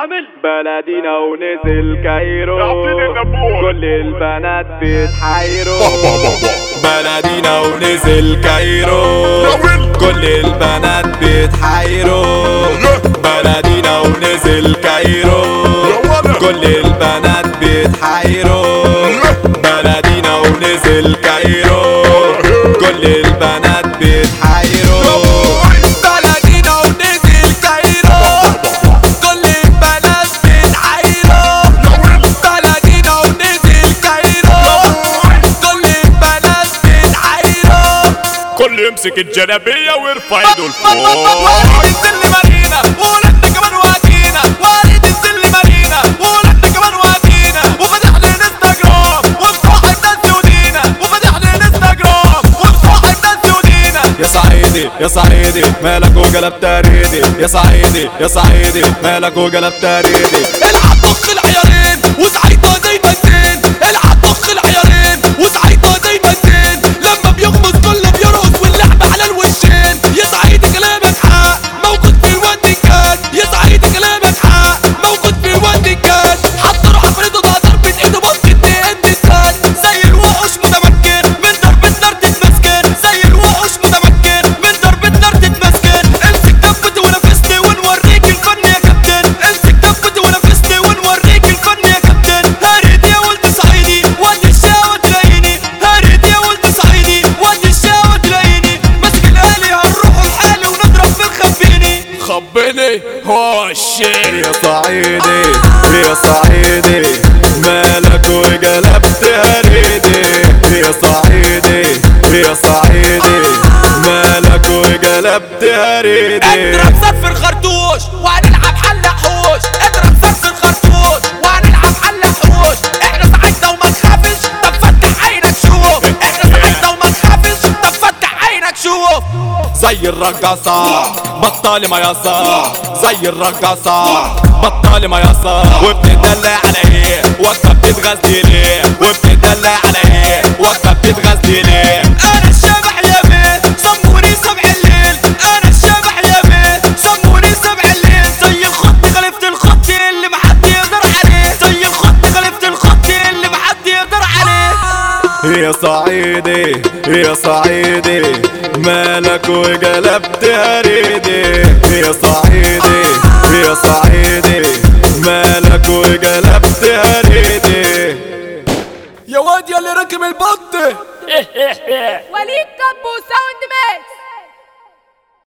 عمل بلدينا ونزل كايرو اعطيني النبوة. كل البنات بتحيرو بلدينا ونزل كايرو وين؟ كل البنات بتحيرو بلدينا ونزل كايرو ولا. كل البنات بتحيرو بلدينا ونزل كايرو كل البنات بتحيرو بلدينا ونزل كايرو كل البنات بتحيرو بلدينا ونزل كايرو كل البنات بتحيرو كل يمسك الجلابية ويرفع ايده لفوق وارد السل مارينا ولحنا كمان واجينا وارد السل مارينا ولحنا كمان واجينا وفتح لي انستجرام ومصاحب ناس يودينا وفتح لي انستجرام ومصاحب ناس يودينا يا صعيدي يا صعيدي مالك وقلبت ريدي يا صعيدي يا صعيدي مالك وقلبت ريدي العب طخ العيارين وسعيطة زي بنزين العب طخ العيارين وسعيطة زي بنزين لما بيغمز كله بيرقص واللعبة على الوشين يا صعيدي كلامك حق موجود في الواد كان يا صعيدي كلامك حق موجود في الواد كان حط روح افرده ده ضربة ايده ممكن تهد كان زي الوحوش متمكن من ضربة نار تتمسكن زي الوحوش متمكن من ضربة نار تتمسكن امسك دفتي ونفسني ونوريك الفن يا كابتن امسك دفتي ونفسني ونوريك الفن يا كابتن هارد يا ولد صعيدي وادي الشاوة تلاقيني هارد يا ولد صعيدي وادي الشاوة تلاقيني ماسك الالي هنروح لحالي ونضرب في الخبيني خبني هو الشيء يا صعيدي يا صعيدي مالك وقلبت هريدي يا صعيدي يا صعيدي مالك وقلبت هريدي اضرب صف الخرطوش وهنلعب حل حوش اضرب صف الخرطوش وهنلعب حل حوش احنا ساعتنا وما تخافش طب فتح عينك شوف احنا ساعتنا وما تخافش طب فتح عينك شوف زي الرقاصة بطالي ما يصا زي الرقاصة بطالي ما يصا وبتدلع على ايه واقفة بتتغزلي ليه وبتدلع على ايه واقفة بتتغزلي ليه انا الشبح يا بيه سموني سبع الليل انا الشبح يا بيه سموني سبع الليل زي الخط خلفت الخط اللي محد يقدر عليه زي الخط خلفت الخط اللي محد يقدر عليه يا صعيدي يا صعيدي مالك وقلبت هريدي يا صعيدي يا صعيدي مالك وقلبت هريدي يا واد يا اللي راكب البط وليد كابو ساوند مان